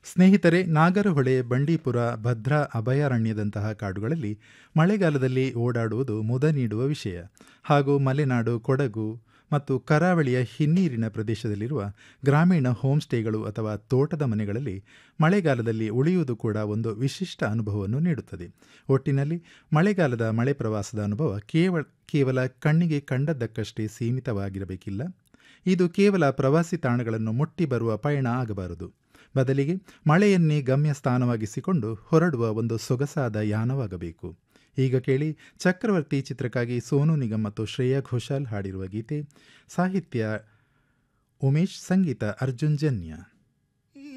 ಸ್ನೇಹಿತರೆ ನಾಗರಹೊಳೆ ಬಂಡೀಪುರ ಭದ್ರಾ ಅಭಯಾರಣ್ಯದಂತಹ ಕಾಡುಗಳಲ್ಲಿ ಮಳೆಗಾಲದಲ್ಲಿ ಓಡಾಡುವುದು ಮುದ ನೀಡುವ ವಿಷಯ ಹಾಗೂ ಮಲೆನಾಡು ಕೊಡಗು ಮತ್ತು ಕರಾವಳಿಯ ಹಿನ್ನೀರಿನ ಪ್ರದೇಶದಲ್ಲಿರುವ ಗ್ರಾಮೀಣ ಹೋಮ್ ಸ್ಟೇಗಳು ಅಥವಾ ತೋಟದ ಮನೆಗಳಲ್ಲಿ ಮಳೆಗಾಲದಲ್ಲಿ ಉಳಿಯುವುದು ಕೂಡ ಒಂದು ವಿಶಿಷ್ಟ ಅನುಭವವನ್ನು ನೀಡುತ್ತದೆ ಒಟ್ಟಿನಲ್ಲಿ ಮಳೆಗಾಲದ ಮಳೆ ಪ್ರವಾಸದ ಅನುಭವ ಕೇವಲ ಕೇವಲ ಕಣ್ಣಿಗೆ ಕಂಡದ್ದಕ್ಕಷ್ಟೇ ಸೀಮಿತವಾಗಿರಬೇಕಿಲ್ಲ ಇದು ಕೇವಲ ಪ್ರವಾಸಿ ತಾಣಗಳನ್ನು ಮುಟ್ಟಿ ಬರುವ ಪಯಣ ಆಗಬಾರದು ಬದಲಿಗೆ ಮಳೆಯನ್ನೇ ಗಮ್ಯ ಸ್ಥಾನವಾಗಿಸಿಕೊಂಡು ಹೊರಡುವ ಒಂದು ಸೊಗಸಾದ ಯಾನವಾಗಬೇಕು ಈಗ ಕೇಳಿ ಚಕ್ರವರ್ತಿ ಚಿತ್ರಕ್ಕಾಗಿ ಸೋನು ನಿಗಮ್ ಮತ್ತು ಶ್ರೇಯಾ ಘೋಷಾಲ್ ಹಾಡಿರುವ ಗೀತೆ ಸಾಹಿತ್ಯ ಉಮೇಶ್ ಸಂಗೀತ ಅರ್ಜುನ್ ಜನ್ಯ